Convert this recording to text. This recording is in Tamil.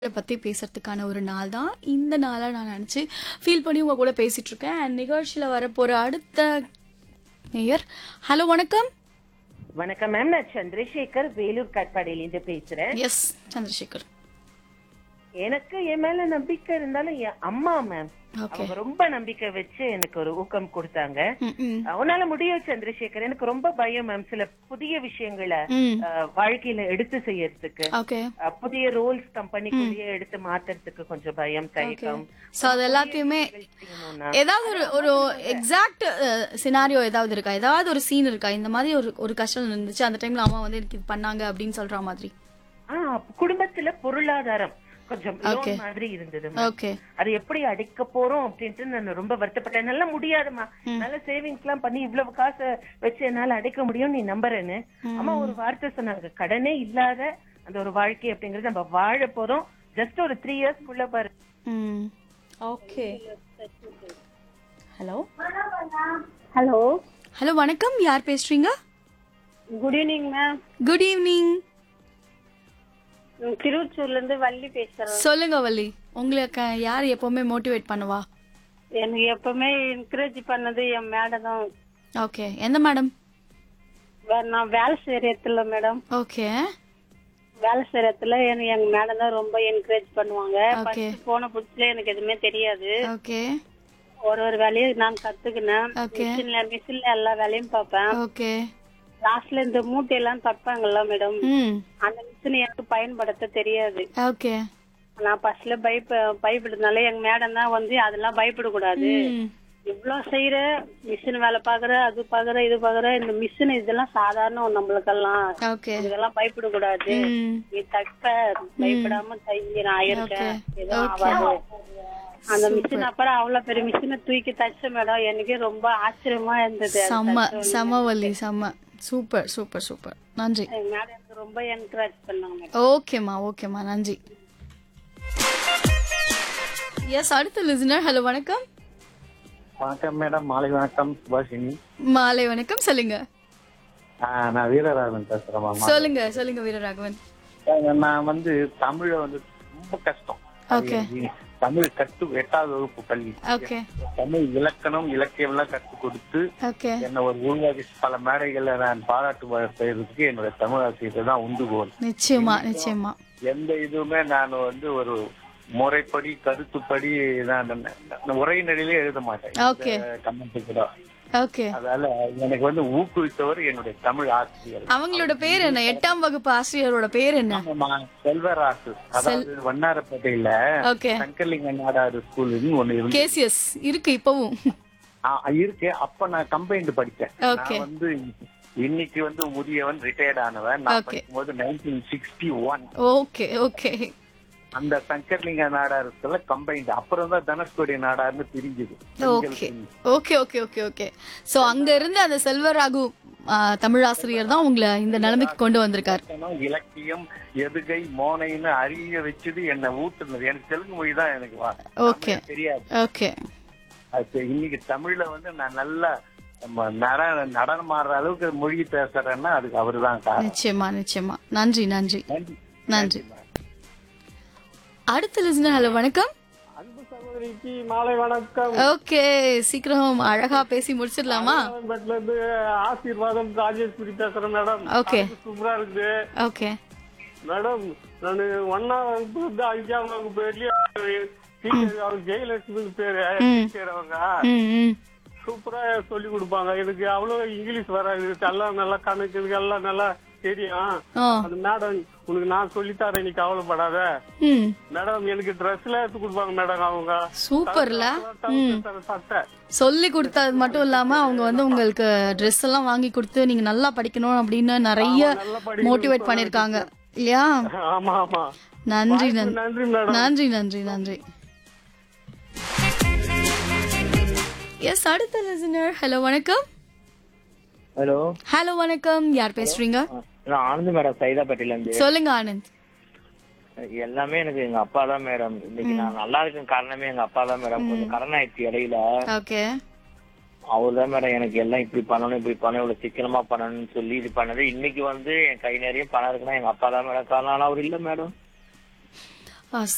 இதை பற்றி பேசுறதுக்கான ஒரு நாள் தான் இந்த நாளை நான் நினச்சி ஃபீல் பண்ணி உங்க கூட பேசிட்டு இருக்கேன் அண்ட் நிகழ்ச்சியில் வரப்போகிற அடுத்த நேயர் ஹலோ வணக்கம் வணக்கம் மேம் நான் சந்திரசேகர் வேலூர் காட்பாடியிலிருந்து பேசுறேன் எஸ் சந்திரசேகர் எனக்கு என் மேல நம்பிக்கை இருந்தாலும் என் அம்மா மேம் ஓகே அவங்க ரொம்ப நம்பிக்கை வச்சு எனக்கு ஒரு ஊக்கம் கொடுத்தாங்க ம் ம் உன்னால முடியும் சந்திரசேகர் எனக்கு ரொம்ப பயம் மேம் சில புதிய விஷயங்களை ம் அஹ், வாழ்க்கையில எடுத்து செய்யறதுக்கு ஓகே அஹ், புதிய ரோல்ஸ் கம்பெனிக்குள்ளேயே எடுத்து மாத்துறதுக்கு கொஞ்சம் பயம் தயக்கம் ஸோ அது எல்லாத்தையுமே செய்யணும்னா ஏதாவது ஒரு ஒரு எக்ஸாக்ட் சினாரியோ ஏதாவது இருக்கா ஏதாவது ஒரு சீன் இருக்கா இந்த மாதிரி ஒரு ஒரு கஷ்டம் இருந்துச்சு அந்த டைம்ல அம்மா வந்து எனக்கு இது பண்ணாங்க அப்படின்னு சொல்ற மாதிரி ஆஹ் குடும்பத்துல பொருளாதாரம் கொஞ்சம் Okay. loan மாதிரி இருந்தது ma'am. ஓகே அது எப்படி அடிக்க போறோம் அப்படின்ட்டு நான் ரொம்ப வருத்தப்பட்டேன் என்னால முடியாதுமா நல்ல சேவிங்ஸ் எல்லாம் பண்ணி இவ்வளவு காசை வச்சு என்னால அடைக்க முடியும் நீ நம்புறேன்னு அம்மா ஒரு வார்த்தை சொன்னாங்க கடனே இல்லாத அந்த ஒரு வாழ்க்கை அப்படிங்கறது நம்ம வாழ போறோம் ஜஸ்ட் ஒரு த்ரீ இயர்ஸ்க்குள்ள பாரு ம் ஓகே ஹலோ ஹலோ ஹலோ வணக்கம் யார் பேசுறீங்க good evening ma'am good evening திருவச்சூர்ல இருந்து வள்ளி பேசுறேன் சொல்லுங்க வள்ளி உங்களுக்கு யார் எப்பவுமே மோட்டிவேட் பண்ணுவா எனக்கு எப்பவுமே என்கரேஜ் பண்ணது என் மேடம் தான் ஓகே எந்த மேடம் வே- நான் வேலை செய்யற இடத்துல மேடம் ஓகே வேலை செய்யற இடத்துல எனக்கு எங்க மேடம் தான் ரொம்ப என்கரேஜ் பண்ணுவாங்க Okay. First போன புதுசுல எனக்கு எதுவுமே தெரியாது ஓகே ஒரு ஒரு வேலையை நான் கத்துக்கினேன் Okay. மிஷின்ல மிஷின்ல எல்லா வேலையும் பார்ப்பேன் ஓகே லாஸ்ட்ல இந்த மூட்டையெல்லாம் தப்பாங்கல்ல மேடம் ம் அந்த மிஷின் எனக்கு பயன்படுத்த தெரியாது ஓகே நான் ஃபர்ஸ்ட்ல பயப்ப பயப்படுறதுனால எங்க மேடம் தான் வந்து அதெல்லாம் பயப்படக்கூடாது ம் இவ்வளவு செய்யற மிஷின் வேலை பாக்குற அது பாக்குற இது பாக்குற இந்த மிஷின் இதெல்லாம் சாதாரண நம்மளுக்கெல்லாம் ஓகே இதெல்லாம் பயப்படக்கூடாது ம் நீ தப்ப பயப்படாம தைங்க நான் ஆயிருக்கேன் Okay. எதுவும் ஆகாது அந்த மிஷின் அப்புறம் அவ்வளவு பெரிய மிஷினை தூக்கி தச்ச மேடம் எனக்கே ரொம்ப ஆச்சரியமா இருந்தது அது செம்ம தச்ச உடனே. செம்ம வள்ளி செம்ம சூப்பர் சூப்பர் சூப்பர் நன்றி எங்க மேடம் எனக்கு ரொம்ப என்கரேஜ் பண்ணாங்க மேடம் ஓகேம்மா ஓகேம்மா நன்றி எஸ் அடுத்த லிசனர் ஹலோ வணக்கம் வணக்கம் மேடம் மாலை வணக்கம் சுபாஷினி மாலை வணக்கம் சொல்லுங்க ஆ, நான் வீரராகவன் பேசுறேன் மாமா. சொல்லுங்க சொல்லுங்க வீரராகவன் நான் வந்து தமிழ வந்து ரொம்ப கஷ்டம் ஓகே தமிழ் கத்து எட்டாவது வகுப்பு பள்ளி ஓகே தமிழ் இலக்கணம் இலக்கியம் எல்லாம் கத்து கொடுத்து ஓகே என்னை ஒரு உருவாக்கி பல மேடைகள்ல நான் பாராட்டு வ- செய்யறதுக்கு என்னுடைய தமிழ் ஆசிரியர் தான் உந்துகோல் நிச்சயமா நிச்சயமா எந்த இதுவுமே நான் வந்து ஒரு முறைப்படி கருத்துப்படி நான் நான் உரைநடையிலே எழுத மாட்டேன் ஓகே கமெண்ட் கூட ஓகே அதனால எனக்கு வந்து ஊக்குவித்தவர் என்னுடைய தமிழ் ஆசிரியர் அவங்களோட பேர் என்ன எட்டாம் வகுப்பு ஆசிரியரோட பேர் என்ன ஆமாம்மா, செல்வராசு அதாவது வண்ணாரப்பேட்டையில ஓகே சங்கர்லிங்க நாடாரு ஸ்கூல்னு ஒண்ணு இருந்து கேசியஸ் இருக்கு இப்பவும் ஆ, இருக்கு அப்ப நான் கம்பைன்டு படிச்சேன் Okay. நான் வந்து இன்னைக்கு வந்து முதியவன் ரிட்டையர்ட் ஆனவன் நான் Okay. படிக்கும்போது nineteen sixty one okay okay அந்த சங்கர்லிங்க நாடாரத்துல கம்பைன்டு அப்புறம் தான் தனுஷ்கோடி நாடார்னு பிரிஞ்சுது okay okay okay okay okay so அங்க இருந்து அந்த செல்வராகு ஆ, தமிழாசிரியர் தான் உங்களை இந்த நிலைமைக்கு கொண்டு வந்திருக்காரு இலக்கணம், இலக்கியம் எதுகை மோனைன்னு அறிய வச்சது என்ன ஊட்டுனது எனக்கு தெலுங்கு மொழி தான் எனக்கு வா- ஓகே தமிழ் தெரியாது ஓகே அது இன்னைக்கு தமிழ்ல வந்து நான் நல்லா நம்ம நட நடனம் ஆடுற அளவுக்கு மொழி பேசுறேன்னா அதுக்கு அவருதான் காரணம் நிச்சயமா நிச்சயமா நன்றி நன்றி நன்றி நன்றி அடுத்த லிசனர் ஹலோ வணக்கம் அன்பு சகோதரிக்கு மாலை வணக்கம் ஓகே சீக்கிரம் அழகா பேசி முடிச்சிடலாமா பெட்ல இருந்து ஆசீர்வாதம் ராஜேஸ்வரி பேசுறேன் மேடம் ஓகே அது சூப்பரா இருக்குது ஓகே மேடம் நான் ஒன்னாம் வகுப்பு இருந்து அஞ்சாம் வகுப்பு வரையிலும் டீச்சர் அவங்க ஜெயலட்சுமி பேரு டீச்சர் அவங்க ம் ம் சூப்பரா சொல்லி கொடுப்பாங்க எனக்கு அவ்வளவு இங்கிலீஷ் வராது எல்லாம் நல்லா கணக்கு எல்லாம் நல்லா தெரியும் ஓ அந்த மேடம் உனக்கு நான் சொல்லித்தரேன் நீ கவலைப்படாத ம் மேடம் எனக்கு ட்ரெஸ் எல்லாம் எடுத்து கொடுப்பாங்க மேடம் அவங்க சூப்பர்ல trouser, சட்டை சொல்லி கொடுத்தது மட்டும் இல்லாம அவங்க வந்து உங்களுக்கு ட்ரெஸ் எல்லாம் வாங்கி கொடுத்து நீங்க நல்லா படிக்கணும் அப்படின்னு நிறைய நல்லா படிக்கணும் மோட்டிவேட் பண்ணிருக்காங்க இல்லையா ஆமா ஆமா நன்றி நன்றி நன்றி மேடம் நன்றி நன்றி நன்றி எஸ் அடுத்த லிசனர் ஹலோ வணக்கம் ஹலோ ஹலோ வணக்கம் யார் பேசுறீங்க நான் ஆனந்த் மேடம் சைதாப்பேட்டையில இருந்து சொல்லுங்க ஆனந்த் எல்லாமே எனக்கு எங்க அப்பா தான் மேடம் இன்னைக்கு நான் நல்லா இருக்கும் காரணமே எங்க அப்பா தான் மேடம் கொஞ்சம் கடன் ஆயிடுச்சு இடையில ஓகே அவர் தான் மேடம் எனக்கு எல்லாம் இப்படி பண்ணணும் இப்படி பண்ணணும் இவ்வளவு சிக்கனமா பண்ணணும்னு சொல்லி இது பண்ணது இன்னைக்கு வந்து என் கை நிறைய பணம் இருக்குன்னா எங்க அப்பா தான் மேடம் காரணம் ஆனா அவர் இல்ல மேடம்